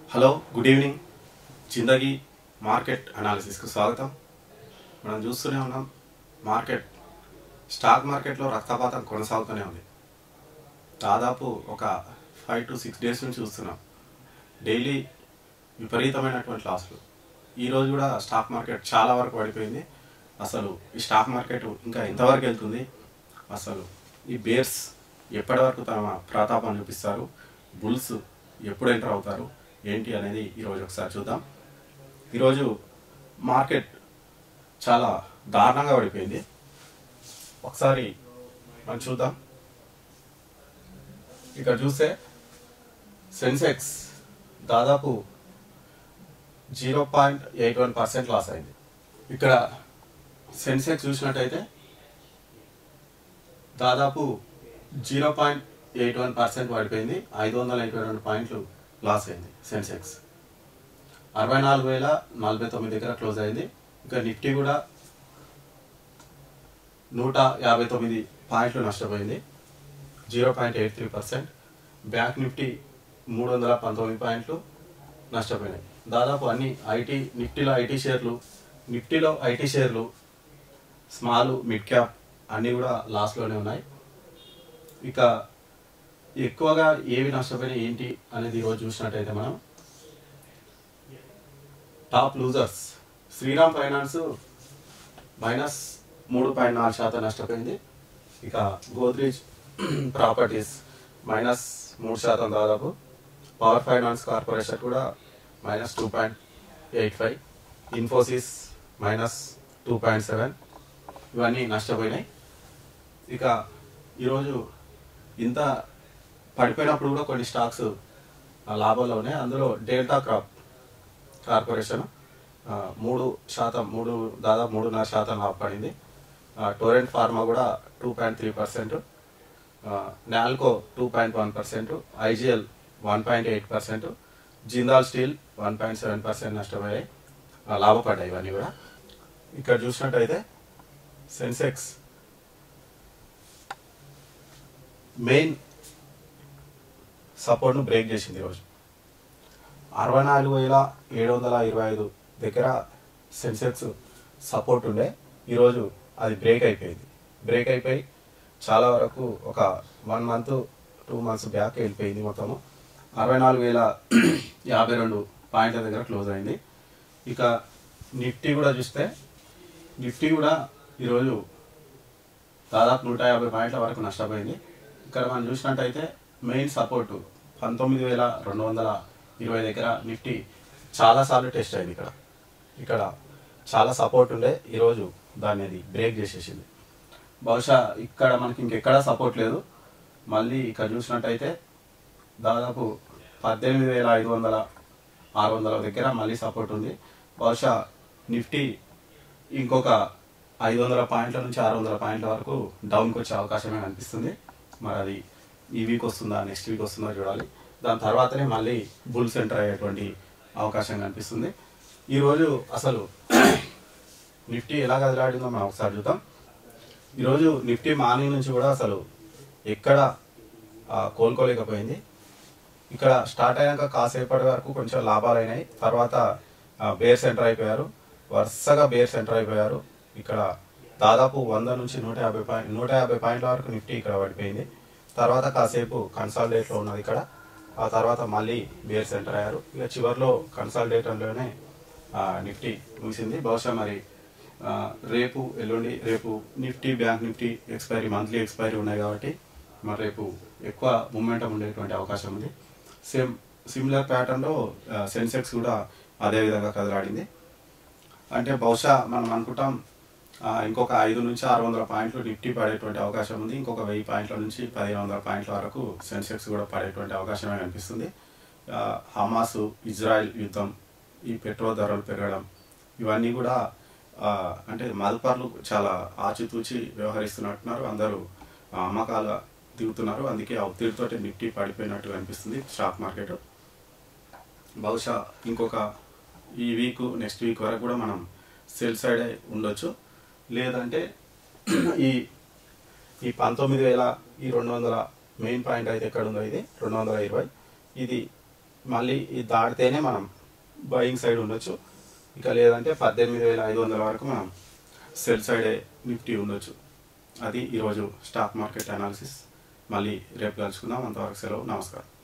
hello good evening Zindagi market అనాలిసిస్కు స్వాగతం మనం చూస్తూనే ఉన్నాం మార్కెట్ స్టాక్ మార్కెట్లో రక్తపాతం కొనసాగుతూనే ఉంది దాదాపు ఒక ఫైవ్ టు సిక్స్ డేస్ నుంచి చూస్తున్నాం డైలీ విపరీతమైనటువంటి లాస్లు ఈరోజు కూడా స్టాక్ మార్కెట్ చాలా వరకు పడిపోయింది అసలు ఈ స్టాక్ మార్కెట్ ఇంకా ఎంతవరకు వెళ్తుంది అసలు ఈ బేర్స్ ఎప్పటి వరకు తమ ప్రతాపాన్ని చూపిస్తారు బుల్స్ ఎప్పుడు ఎంటర్ అవుతారు ఏంటి అనేది ఈరోజు ఒకసారి చూద్దాం ఈరోజు మార్కెట్ చాలా దారుణంగా పడిపోయింది ఒకసారి మనం చూద్దాం ఇక్కడ చూస్తే సెన్సెక్స్ దాదాపు zero point eight one percent loss అయింది ఇక్కడ సెన్సెక్స్ చూసినట్టయితే దాదాపు zero point eight one percent పడిపోయింది ఐదు వందల ఎనభై రెండు పాయింట్లు లాస్ అయింది సెన్సెక్స్ అరవై నాలుగు వేల నలభై తొమ్మిది దగ్గర క్లోజ్ అయింది ఇంకా నిఫ్టీ కూడా నూట యాభై తొమ్మిది పాయింట్లు నష్టపోయింది zero point eight three percent bank Nifty మూడు వందల పంతొమ్మిది పాయింట్లు నష్టపోయినాయి దాదాపు అన్ని ఐటీ నిఫ్టీలో ఐటీ షేర్లు నిఫ్టీలో ఐటీ షేర్లు స్మాల్ మిడ్ క్యాప్ అన్నీ కూడా లాస్లోనే ఉన్నాయి ఇక ఎక్కువగా ఏవి నష్టపోయినాయి ఏంటి అనేది ఈరోజు చూసినట్టయితే మనం top losers Shriram finance minus మూడు పాయింట్ నాలుగు శాతం నష్టపోయింది ఇక గోద్రేజ్ ప్రాపర్టీస్ మైనస్ మూడు శాతం దాదాపు పవర్ ఫైనాన్స్ కార్పొరేషన్ కూడా minus two point eight five Infosys minus two point seven ఇవన్నీ నష్టపోయినాయి ఇక ఈరోజు ఇంత పడిపోయినప్పుడు కూడా కొన్ని స్టాక్స్ ఆ, లాభాల్లో ఉన్నాయి అందులో డెల్టా క్రాప్ కార్పొరేషన్ ఆ, మూడు శాతం మూడు దాదాపు మూడున్నర శాతం లాభపడింది ఆ, టోరెంట్ ఫార్మా కూడా two point three percent Nalco two point one percent IGL one point eight percent Jindal steel one point seven percent నష్టపోయాయి ఆ, లాభపడ్డాయి ఇవన్నీ కూడా ఇక్కడ చూసినట్టయితే సెన్సెక్స్ మెయిన్ సపోర్ట్ను బ్రేక్ చేసింది ఈరోజు అరవై నాలుగు వేల ఏడు వందల ఇరవై ఐదు దగ్గర సెన్సెక్స్ సపోర్ట్ ఉండే ఈరోజు అది బ్రేక్ అయిపోయింది బ్రేక్ అయిపోయి చాలా వరకు ఒక one month two months back వెళ్ళిపోయింది మొత్తము అరవై నాలుగు వేల యాభై రెండు పాయింట్ల దగ్గర క్లోజ్ అయింది ఇక నిఫ్టీ కూడా చూస్తే నిఫ్టీ కూడా ఈరోజు దాదాపు నూట యాభై పాయింట్ల వరకు నష్టపోయింది ఇక్కడ మనం చూసినట్టయితే మెయిన్ సపోర్టు పంతొమ్మిది వేల రెండు వందల ఇరవై దగ్గర నిఫ్టీ చాలాసార్లు టెస్ట్ అయింది ఇక్కడ ఇక్కడ చాలా సపోర్ట్ ఉండే ఈరోజు దాన్ని అది బ్రేక్ చేసేసింది బహుశా ఇక్కడ మనకి ఇంకెక్కడా సపోర్ట్ లేదు మళ్ళీ ఇక్కడ చూసినట్టయితే దాదాపు పద్దెనిమిది వేల ఐదు వందల ఆరు వందల దగ్గర మళ్ళీ సపోర్ట్ ఉంది బహుశా నిఫ్టీ ఇంకొక ఐదు వందల పాయింట్ల నుంచి ఆరు వందల పాయింట్ల వరకు డౌన్కి వచ్చే అవకాశమే కనిపిస్తుంది మరి అది ఈ వీక్ వస్తుందా నెక్స్ట్ వీక్ వస్తుందా చూడాలి దాని తర్వాతనే మళ్ళీ బుల్ సెంటర్ అయ్యేటువంటి అవకాశం కనిపిస్తుంది ఈరోజు అసలు నిఫ్టీ ఎలా కదిలాడిందో మనం ఒకసారి చూద్దాం ఈరోజు నిఫ్టీ మార్నింగ్ నుంచి కూడా అసలు ఎక్కడ ఆ, కోలుకోలేకపోయింది ఇక్కడ స్టార్ట్ అయినాక కాసేపటి వరకు కొంచెం లాభాలు అయినాయి తర్వాత ఆ, బేర్ సెంటర్ అయిపోయారు వరుసగా బేర్ సెంటర్ అయిపోయారు ఇక్కడ దాదాపు వంద నుంచి నూట యాభై పాయింట్ నూట యాభై పాయింట్ల వరకు నిఫ్టీ ఇక్కడ పడిపోయింది తర్వాత కాసేపు కన్సాలిడేట్లో ఉన్నది ఇక్కడ ఆ తర్వాత మళ్ళీ బేర్ సెంటర్ అయ్యారు ఇక చివరిలో కన్సాలిడేటర్లోనే ఆ, నిఫ్టీ ముగిసింది బహుశా మరి ఆ, రేపు ఎల్లుండి రేపు Nifty bank Nifty expiry monthly expiry ఉన్నాయి కాబట్టి మరి రేపు ఎక్కువ మూమెంటం ఉండేటువంటి అవకాశం ఉంది సేమ్ సిమిలర్ ప్యాటర్న్లో సెన్సెక్స్ కూడా అదే విధంగా కదలాడింది అంటే బహుశా మనం అనుకుంటాం ఆ, ఇంకొక ఐదు నుంచి ఆరు వందల పాయింట్లు నిఫ్టీ పడేటువంటి అవకాశం ఉంది ఇంకొక వెయ్యి పాయింట్ల నుంచి పదిహేను వందల పాయింట్ల వరకు సెన్సెక్స్ కూడా పడేటువంటి అవకాశమే కనిపిస్తుంది ఆ, హమాసు ఇజ్రాయెల్ యుద్ధం ఈ పెట్రోల్ ధరలు పెరగడం ఇవన్నీ కూడా ఆ, అంటే మదుపర్లు చాలా ఆచితూచి వ్యవహరిస్తున్నట్టున్నారు అందరూ ఆ, అమ్మకాలు దిగుతున్నారు అందుకే ఆ ఒత్తిడితోటి నిఫ్టీ పడిపోయినట్టు కనిపిస్తుంది స్టాక్ మార్కెట్ బహుశా ఇంకొక ఈ వీక్ నెక్స్ట్ వీక్ వరకు కూడా మనం సెల్ సైడ్ ఉండొచ్చు లేదంటే ఈ ఈ పంతొమ్మిది వేల ఈ రెండు వందల మెయిన్ పాయింట్ అయితే ఎక్కడ ఉందో ఇది రెండు వందల ఇరవై ఇది మళ్ళీ ఇది దాటితేనే మనం బయింగ్ సైడ్ ఉండొచ్చు ఇక లేదంటే పద్దెనిమిది వేల ఐదు వందల వరకు మనం సెల్ సైడే నిఫ్టీ ఉండొచ్చు అది ఈరోజు స్టాక్ మార్కెట్ అనాలిసిస్ మళ్ళీ రేపు కలుసుకుందాం అంతవరకు సెలవు నమస్కారం